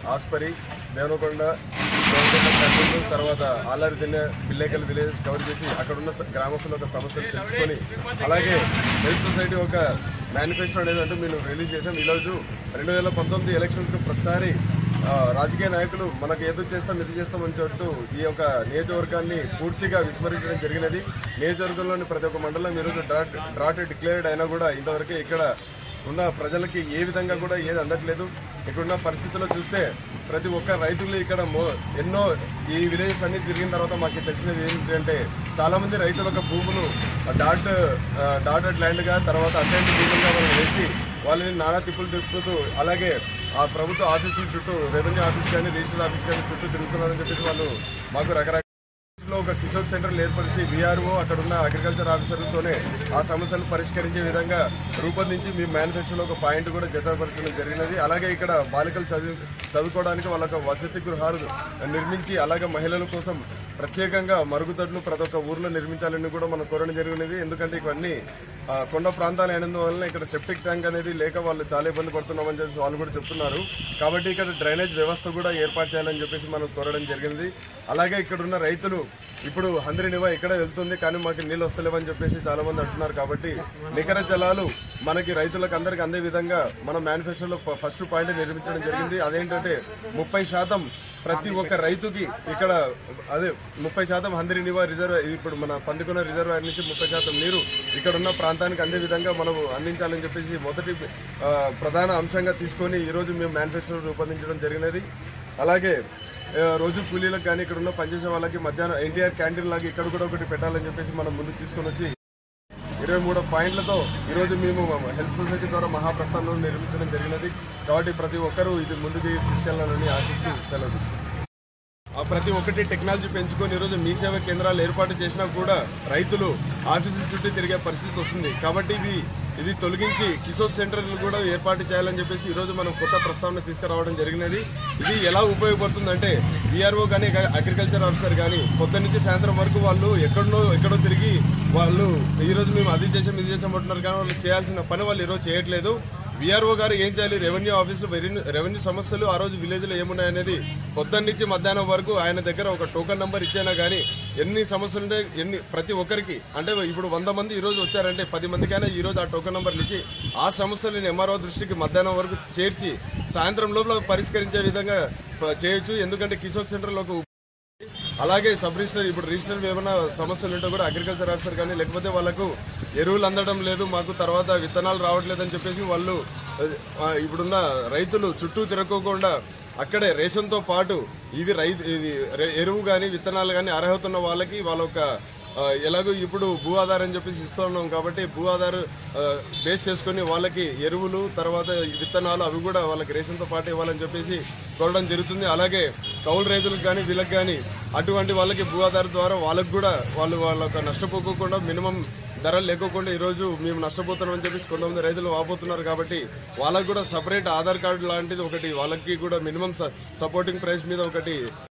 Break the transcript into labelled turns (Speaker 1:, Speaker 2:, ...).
Speaker 1: ఆస్పరి దేవనకొండ దేవనకొండ కర్నూలు తర్వాత ఆలారి తిన్న పిల్లేకల్ villages cover చేసి అక్కడ ఉన్న స- గ్రామస్తుల యొక్క సమస్యలు తెలుసుకొని అలాగే హెల్త్ సొసైటీ ఒక మేనిఫెస్టో అనేది అంటే మేము రిలీజ్ చేసాం ఈరోజు రెండు వేల పంతొమ్మిది ఎలక్షన్స్ ప్రతిసారి ఆ, రాజకీయ నాయకులు మనకు ఏదో చేస్తాం ఇది చేస్తాం అని చెప్తూ ఈ యొక్క నియోజకవర్గాన్ని పూర్తిగా విస్మరించడం జరిగినది నియోజకవర్గంలోని ప్రతి ఒక్క మండలం ఈరోజు డ్రాట్ డ్రాట్ డిక్లేర్డ్ అయినా కూడా ఇంతవరకు ఇక్కడ ఉన్న ప్రజలకి ఏ విధంగా కూడా ఏది అందట్లేదు ఇక్కడున్న పరిస్థితుల్లో చూస్తే ప్రతి ఒక్క రైతులు ఇక్కడ మో- ఎన్నో ఈ విలేజెస్ అన్ని తిరిగిన తర్వాత మాకు తెలిసినది ఏంటంటే చాలా మంది రైతుల యొక్క భూములు డాట్ ఆ, డాటెడ్ ల్యాండ్ గా తర్వాత అసైన్ భూములుగా వాళ్ళు వేసి వాళ్ళని నానా తిప్పులు తిప్పుతూ అలాగే ఆ ప్రభుత్వ ఆఫీసుల చుట్టూ రెవెన్యూ ఆఫీస్ కానీ రిజిస్టర్ ఆఫీస్ కానీ చుట్టూ తిరుగుతున్నారని చెప్పేసి వాళ్ళు మాకు రకరకాల లో ఒక కిషోర్ సెంటర్లు ఏర్పరిచి వీఆర్ఓ అక్కడ ఉన్న అగ్రికల్చర్ ఆఫీసర్లతోనే ఆ సమస్యలు పరిష్కరించే విధంగా రూపొందించి మీ మేనిఫెస్టోలో ఒక పాయింట్ కూడా జతపరచడం జరిగినది అలాగే ఇక్కడ బాలికలు చదువు చదువుకోవడానికి వాళ్ళ వసతి గృహాలు నిర్మించి అలాగే మహిళల కోసం ప్రత్యేకంగా మరుగుదొడ్లు ప్రతి ఒక్క ఊర్లో నిర్మించాలని కూడా మనం కోరడం జరిగినది ఎందుకంటే ఇవన్నీ ఆ, కొండ ప్రాంతాలు అయినందువలన ఇక్కడ సెప్టిక్ ట్యాంక్ అనేది లేక వాళ్ళు చాలా ఇబ్బంది పడుతున్నామని చెప్పేసి వాళ్ళు కూడా చెప్తున్నారు కాబట్టి ఇక్కడ డ్రైనేజ్ వ్యవస్థ కూడా ఏర్పాటు చేయాలని చెప్పేసి మనం కోరడం జరిగింది అలాగే ఇక్కడ ఉన్న రైతులు ఇప్పుడు హంద్రి నివా ఇక్కడ వెళ్తుంది కానీ మాకు నీళ్ళు వస్తలేవని చెప్పేసి చాలా మంది అంటున్నారు కాబట్టి నికర జలాలు మనకి రైతులకు అందరికి అందే విధంగా మన మేనిఫెస్టోలో ఫ- ఫస్ట్ పాయింట్ నిర్మించడం జరిగింది అదేంటంటే ముప్పై శాతం ప్రతి ఒక్క రైతుకి ఇక్కడ అదే ముప్పై శాతం హంద్రి నివా రిజర్వ్ ఇప్పుడు మన పందికొండ రిజర్వాయర్ నుంచి ముప్పై శాతం నీరు ఇక్కడ ఉన్న ప్రాంతానికి అందే విధంగా మనం అందించాలని చెప్పేసి మొదటి ఆ, ప్రధాన అంశంగా తీసుకొని ఈ రోజు మేము మేనిఫెస్టో రూపొందించడం జరిగినది అలాగే ఆ, రోజు కూలీలకు కానీ ఇక్కడ ఉన్న పనిచేసే వాళ్ళకి మధ్యాహ్నం ఎన్టీఆర్ క్యాంటీన్ లాగా ఇక్కడ కూడా ఒకటి పెట్టాలని చెప్పేసి మనం ముందుకు తీసుకొని వచ్చి ఇరవై మూడు పాయింట్లతో ఈరోజు మేము హెల్త్ సొసైటీ ద్వారా మహాప్రస్థానం నిర్మించడం జరిగినది కాబట్టి ప్రతి ఒక్కరూ ఇది ముందుకు తీసుకెళ్లాలని ఆశిస్తూ సెలవు తీసుకుంటున్నాను. ఆ ప్రతి ఒక్కటి టెక్నాలజీ పెంచుకొని ఈరోజు మీ సేవ కేంద్రాలు ఏర్పాటు చేసినా కూడా రైతులు ఆఫీసుల చుట్టూ తిరిగే పరిస్థితి వస్తుంది కాబట్టి ఇది ఇది తొలగించి కిషోర్ సెంటర్లు కూడా ఏర్పాటు చేయాలని చెప్పేసి ఈ రోజు మనం కొత్త ప్రస్తావన తీసుకురావడం జరిగినది ఇది ఎలా ఉపయోగపడుతుందంటే విఆర్ఓ కానీ అగ్రికల్చర్ ఆఫీసర్ కానీ పొద్దున్న నుంచి సాయంత్రం వరకు వాళ్ళు ఎక్కడనో ఎక్కడో తిరిగి వాళ్ళు ఈ రోజు మేము అది చేసాం ఇది చేసాం అంటున్నారు కానీ వాళ్ళు చేయాల్సిన పని వాళ్ళు ఈరోజు చేయట్లేదు విఆర్ఓ గారు ఏం చేయాలి రెవెన్యూ ఆఫీసులో రెవెన్యూ రెవెన్యూ సమస్యలు ఆ రోజు విలేజ్ లో ఏమున్నాయనేది పొద్దున్న నుంచి మధ్యాహ్నం వరకు ఆయన దగ్గర ఒక టోకన్ నంబర్ ఇచ్చినా గానీ ఎన్ని సమస్యలు ఉంటే ఎన్ని ప్రతి ఒక్కరికి అంటే ఇప్పుడు వంద మంది ఈ రోజు వచ్చారంటే పది మందికైనా ఈ రోజు ఆ టోకన్ నంబర్లు ఇచ్చి ఆ సమస్యలను ఎంఆర్ఓ దృష్టికి మధ్యాహ్నం వరకు చేర్చి సాయంత్రం లోపల పరిష్కరించే విధంగా ప- చేయొచ్చు ఎందుకంటే కిషోర్ సెంటర్ లో ఒక అలాగే సబ్ రిజిస్టర్ ఇప్పుడు రిజిస్టర్ ఏమైనా సమస్యలు ఉంటే కూడా అగ్రికల్చర్ ఆఫీసర్ కానీ లేకపోతే వాళ్ళకు ఎరువులు అందడం లేదు మాకు తర్వాత విత్తనాలు రావట్లేదని చెప్పేసి వాళ్ళు ఆ, ఇప్పుడున్న రైతులు చుట్టూ తిరగకోకుండా అక్కడే రేషన్తో పాటు ఇది రైతు ఇది రె- ఎరువు కానీ విత్తనాలు కానీ అర్హత ఉన్న వాళ్ళకి వాళ్ళ ఒక ఆ, ఎలాగో ఇప్పుడు భూ ఆధార్ అని చెప్పేసి ఇస్తూ ఉన్నాం కాబట్టి భూ ఆధార్ ఆ, బేస్ చేసుకుని వాళ్ళకి ఎరువులు తర్వాత విత్తనాలు అవి కూడా వాళ్ళకి రేషన్తో పాటు ఇవ్వాలని చెప్పేసి కోరడం జరుగుతుంది అలాగే కౌలు రైతులకు కానీ వీళ్ళకి కానీ అటువంటి వాళ్ళకి భూ ఆధార్ ద్వారా వాళ్ళకి కూడా వాళ్ళు వాళ్ళ నష్టపోకోకుండా మినిమం ధరలు లేకోకుండా ఈరోజు మేము నష్టపోతున్నామని చెప్పేసి కొంతమంది రైతులు వాపోతున్నారు కాబట్టి వాళ్ళకి కూడా సపరేట్ ఆధార్ కార్డు లాంటిది ఒకటి వాళ్ళకి కూడా మినిమం సపోర్టింగ్ ప్రైస్ మీద ఒకటి